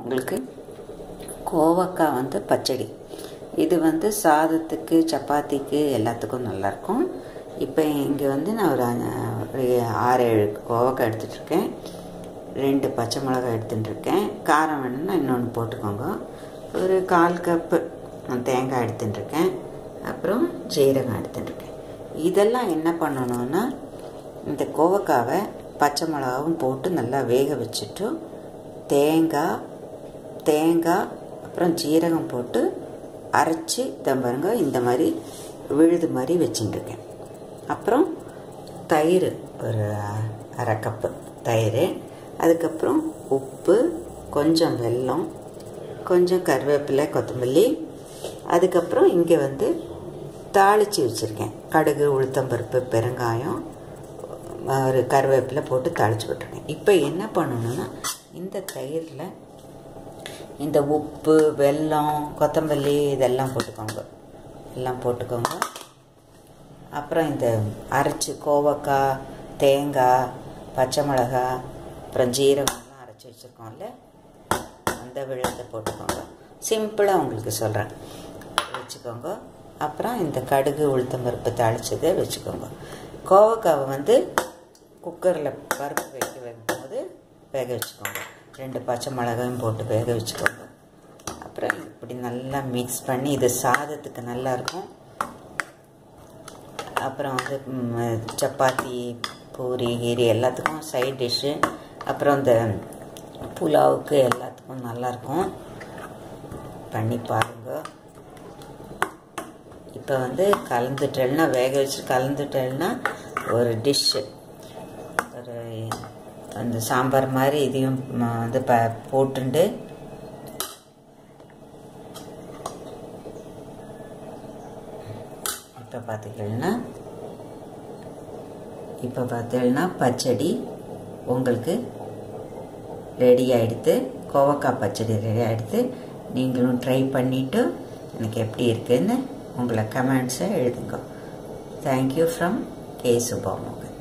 உங்களுக்கு கோவக்காய் வந்து பச்சடி இது வந்து சாதத்துக்கு சப்பாத்திக்கு எல்லாத்துக்கும் நல்லாயிருக்கும் இப்போ இங்கே வந்து நான் ஒரு அ- ஒரு ஆறு ஏழு கோவக்காய் எடுத்துகிட்ருக்கேன் ரெண்டு பச்சை மிளகாய் எடுத்துட்டுருக்கேன் காரம் வேணும்னா இன்னொன்று போட்டுக்கோங்க ஒரு கால் கப்பு தேங்காய் எடுத்துட்டுருக்கேன் அப்புறம் ஜீரகம் எடுத்துட்டுருக்கேன் இதெல்லாம் என்ன பண்ணணும்னா இந்த கோவக்காவை பச்சை மிளகாவும் போட்டு நல்லா வேக வச்சுட்டு தேங்காய் தேங்காய் அப்புறம் ஜீரகம் போட்டு அரைச்சி தம்பருங்க இந்த மாதிரி விழுது மாதிரி வச்சுட்டுருக்கேன் அப்புறம் தயிர் ஒரு அரை கப்பு தயிர் அதுக்கப்புறம் உப்பு கொஞ்சம் வெல்லம் கொஞ்சம் கருவேப்பிலை கொத்தமல்லி அதுக்கப்புறம் இங்கே வந்து தாளித்து வச்சுருக்கேன் கடுகு உளுத்தம்பருப்பு பெருங்காயம் ஒரு கருவேப்பிலை போட்டு தாளித்து விட்டுருக்கேன் இப்போ என்ன பண்ணணும்னா இந்த தயிரில் இந்த உப்பு வெல்லம் கொத்தமல்லி இதெல்லாம் போட்டுக்கோங்க எல்லாம் போட்டுக்கோங்க அப்புறம் இந்த அரைச்சி கோவக்காய் தேங்காய் பச்சை மிளகாய் அப்புறம் ஜீரகம்லாம் அரைச்சி வச்சுருக்கோம்ல அந்த விழுத்தை போட்டுக்கோங்க சிம்பிளாக உங்களுக்கு சொல்கிறேன் வச்சுக்கோங்க அப்புறம் இந்த கடுகு உளுத்தம்பருப்பு தாளிச்சதை வச்சுக்கோங்க கோவக்காவை வந்து குக்கரில் பருப்பு வைக்க வைக்கும்போது வேக வச்சுக்கோங்க ரெண்டு பச்சை மிளகாயும் போட்டு வேக வச்சுக்கோங்க அப்புறம் இப்படி நல்லா மிக்ஸ் பண்ணி இது சாதத்துக்கு நல்லா இருக்கும் அப்புறம் வந்து ம், சப்பாத்தி பூரி கீரி எல்லாத்துக்கும் சைட் டிஷ்ஷு அப்புறம் இந்த புலாவுக்கு எல்லாத்துக்கும் நல்லாயிருக்கும் பண்ணி பாருங்க இப்போ வந்து கலந்துட்டேன்னா வேக வச்சு கலந்துட்டேன்னா ஒரு டிஷ்ஷு ஒரு அந்த சாம்பார் மாதிரி இதையும் ம- வந்து ப போட்டுண்டு இப்போ பார்த்தீங்கன்னா இப்போ பார்த்தீங்கன்னா பச்சடி உங்களுக்கு ரெடி ஆகிடுது கோவக்காய் பச்சடி ரெடி ஆகிடுது நீங்களும் ட்ரை பண்ணிவிட்டு எனக்கு எப்படி இருக்குன்னு உங்களை கமெண்ட்ஸை எழுதுங்க தேங்க்யூ ஃப்ரம் கே சுபாமோகன்